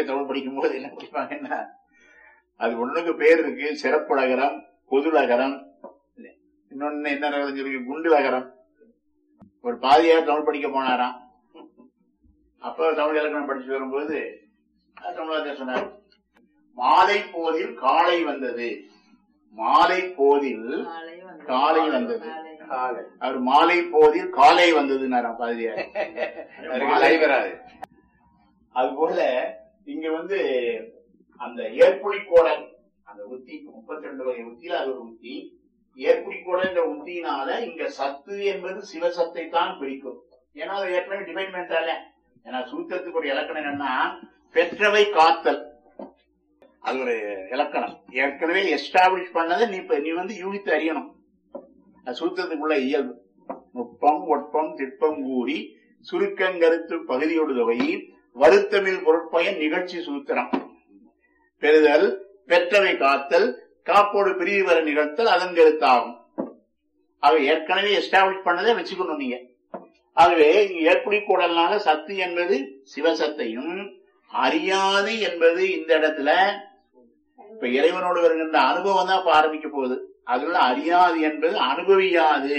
தமிழ் படிக்கும் போது என்ன படிப்பாங்கன்னா அது ஒண்ணுக்கு பேர் இருக்கு சிறப்புலகரம் பொதுலகரம் இன்னொன்னு என்ன நகரம் சொல்லி குண்டுலகரம் ஒரு பாதியார் தமிழ் படிக்க போனாராம் அப்ப தமிழ் இலக்கணம் படிச்சு வரும்போது அது தமிழாசிரியர் சொன்னார் மாலை போதில் காலை வந்தது மாலை போதில் காலை வந்தது அவர் மாலை போதில் காலை வந்ததுன்னாராம் பாதியார் கை வராது அது போல இங்க வந்து அந்த ஏற்புலி கோடல் அந்த உத்தி முப்பத்தி ரெண்டு வகை உத்தியில அது ஒரு உத்தி ஏற்புலி கோடல் என்ற உத்தியினால இங்க சத்து என்பது சிவசத்தை தான் பிடிக்கும் ஏன்னா அது ஏற்கனவே டிஃபைன் பண்ணிட்டால ஏன்னா சூத்திரத்துக்கு ஒரு இலக்கணம் என்னன்னா பெற்றவை காத்தல் அது ஒரு இலக்கணம் ஏற்கனவே எஸ்டாப்ளிஷ் பண்ணதை நீ இப்ப நீ வந்து யூகித்து அறியணும் அது சூத்திரத்துக்குள்ள இயல்பு நுட்பம் ஒட்பம் திட்பம் கூறி சுருக்கங்கருத்து பகுதியோடு தொகை வருத்தமிழ் பொருட்பயன் நிகழ்ச்சி சூத்திரம் பெறுதல் பெற்றவை காத்தல் காப்போடு பிரிவு வர நிகழ்த்தல் அதன் கருத்தாகும் ஆக ஏற்கனவே எஸ்டாப்ளிஷ் பண்ணதை வச்சுக்கணும் நீங்க ஆகவே இங்க ஏற்புடி கூடல்னால சத்து என்பது சிவசத்தையும் அறியாது என்பது இந்த இடத்துல இப்ப இறைவனோடு வருகின்ற அனுபவம் தான் இப்ப ஆரம்பிக்க போகுது அதுல அறியாது என்பது அனுபவியாது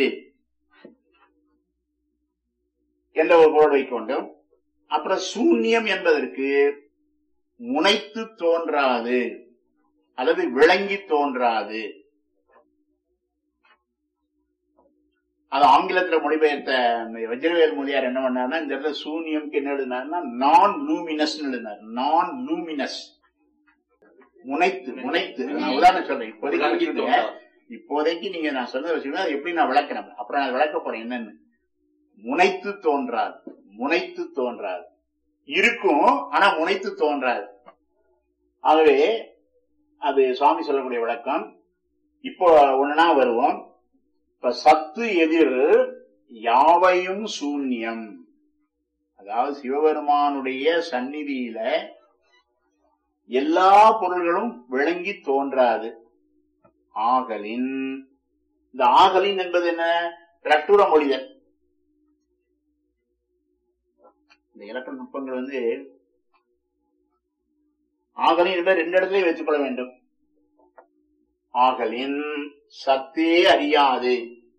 என்ற ஒரு பொருள் வைக்கொண்டும் அப்புறம் சூன்யம் என்பதற்கு முனைத்து தோன்றாது அல்லது விளங்கி தோன்றாது அது ஆங்கிலத்துல மொழிபெயர்த்த வஜ்ரவேல் மொழியார் என்ன பண்ணாருன்னா இந்த இடத்துல சூன்யம்க்கு என்ன எழுதினாருன்னா நான் லூமினஸ் எழுதினார் நான் லூமினஸ் முனைத்து முனைத்து நான் உதாரணம் சொல்றேன் இப்போதைக்கு வச்சுக்கிடுங்க. இப்போதைக்கு நீங்க நான் சொன்னதை வச்சுக்கோங்க அது எப்படி நான் விளக்குறேன் அப்புறம் நான் விளக்க போறேன் என்னன்னு முனைத்து தோன்றாது முனைத்து தோன்றாது இருக்கும் ஆனா முனைத்து தோன்றாது ஆகவே அது சுவாமி சொல்லக்கூடிய விளக்கம் இப்போ ஒண்ணுனா வருவோம் இப்ப சத்து எதிர் யாவையும் சூன்யம் அதாவது சிவபெருமானுடைய சந்நிதியில எல்லா பொருள்களும் விளங்கி தோன்றாது ஆகலின் இந்த ஆகலின் என்பது என்ன ரட்டுர மொழிதல் இந்த இலக்கண நுட்பங்கள் வந்து ஆகலின் என்பதை ரெண்டு இடத்துலயும் வைத்துக்கொள்ள வேண்டும் ஆகலின் சத்தே அறியாது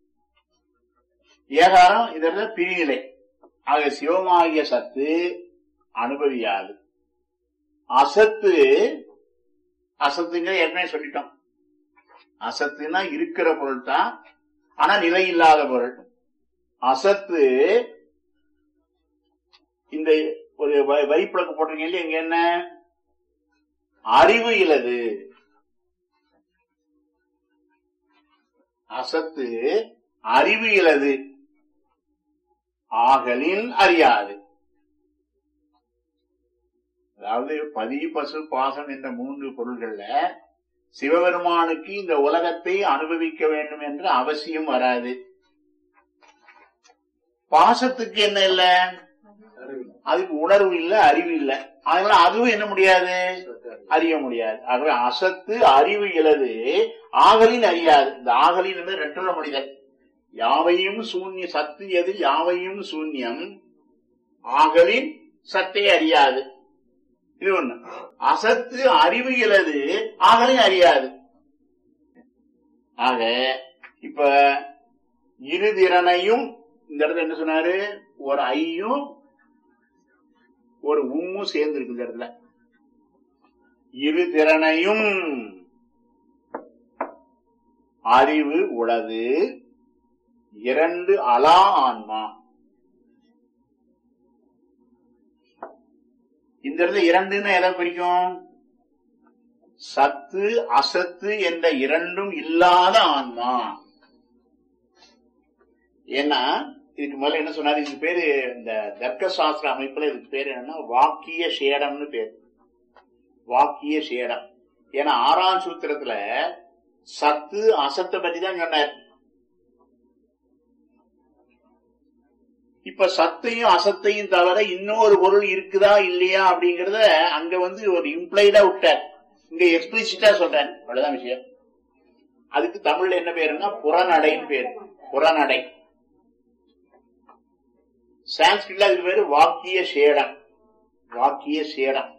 ஏகாரம் இதற்கு பிரிநிலை ஆக சிவமாகிய சத்து அனுபவியாது அசத்து அசத்துங்க ஏற்கனவே சொல்லிட்டோம் அசத்துனா இருக்கிற பொருள் தான் ஆனா நிலை இல்லாத பொருள் அசத்து இந்த ஒரு வ- வரிப்புழக்கு போட்டிருக்கீங்க இல்லையா இங்க என்ன அறிவு இலது அசத்து அறிவு இலது ஆகலின் அறியாது அதாவது பதி பசு பாசம் என்ற மூன்று பொருள்கள்ல சிவபெருமானுக்கு இந்த உலகத்தை அனுபவிக்க வேண்டும் என்ற அவசியம் வராது பாசத்துக்கு என்ன இல்ல அதுக்கு உணர்வு இல்ல அறிவு இல்ல அதனால அதுவும் என்ன முடியாது அறிய முடியாது ஆகவே அசத்து அறிவு இலது ஆகலின் அறியாது இந்த ஆகலின் என்பது ரெண்டுல மனிதன் யாவையும் சூன்ய சத்து எது யாவையும் சூன்யம் ஆகலின் சத்தை அறியாது இது ஒண்ணு அசத்து அறிவு இலது ஆகலின் அறியாது ஆக இப்ப இருதிறனையும் இந்த இடத்துல என்ன சொன்னாரு ஒரு ஐயும் ஒரு உம்மும் சேர்ந்து இருக்கு இந்த இடத்துல இரு திறனையும் அறிவு உளது இரண்டு அலா ஆன்மா இந்த இடத்துல இரண்டுன்னு எதை குறிக்கும் சத்து அசத்து என்ற இரண்டும் இல்லாத ஆன்மா ஏன்னா இதுக்கு முதல்ல என்ன சொன்னாரு இதுக்கு பேரு இந்த தர்க்க சாஸ்திர அமைப்புல இதுக்கு பேரு என்னன்னா வாக்கிய சேடம்னு பேரு வாக்கிய சேடம் ஏன்னா ஆறாம் சூத்திரத்துல சத்து அசத்தை பத்தி தான் சொன்னார் இப்ப சத்தையும் அசத்தையும் தவிர இன்னொரு பொருள் இருக்குதா இல்லையா அப்படிங்கறத அங்க வந்து ஒரு இம்ப்ளைடா விட்டார் இங்க எக்ஸ்பிளிசிட்டா சொல்றேன் அவ்வளவுதான் விஷயம் அதுக்கு தமிழ்ல என்ன பேருன்னா புறநடைன்னு பேரு புறநடை சான்ஸ்கிரிட்ல அதுக்கு பேரு வாக்கிய சேடம் வாக்கிய சேடம்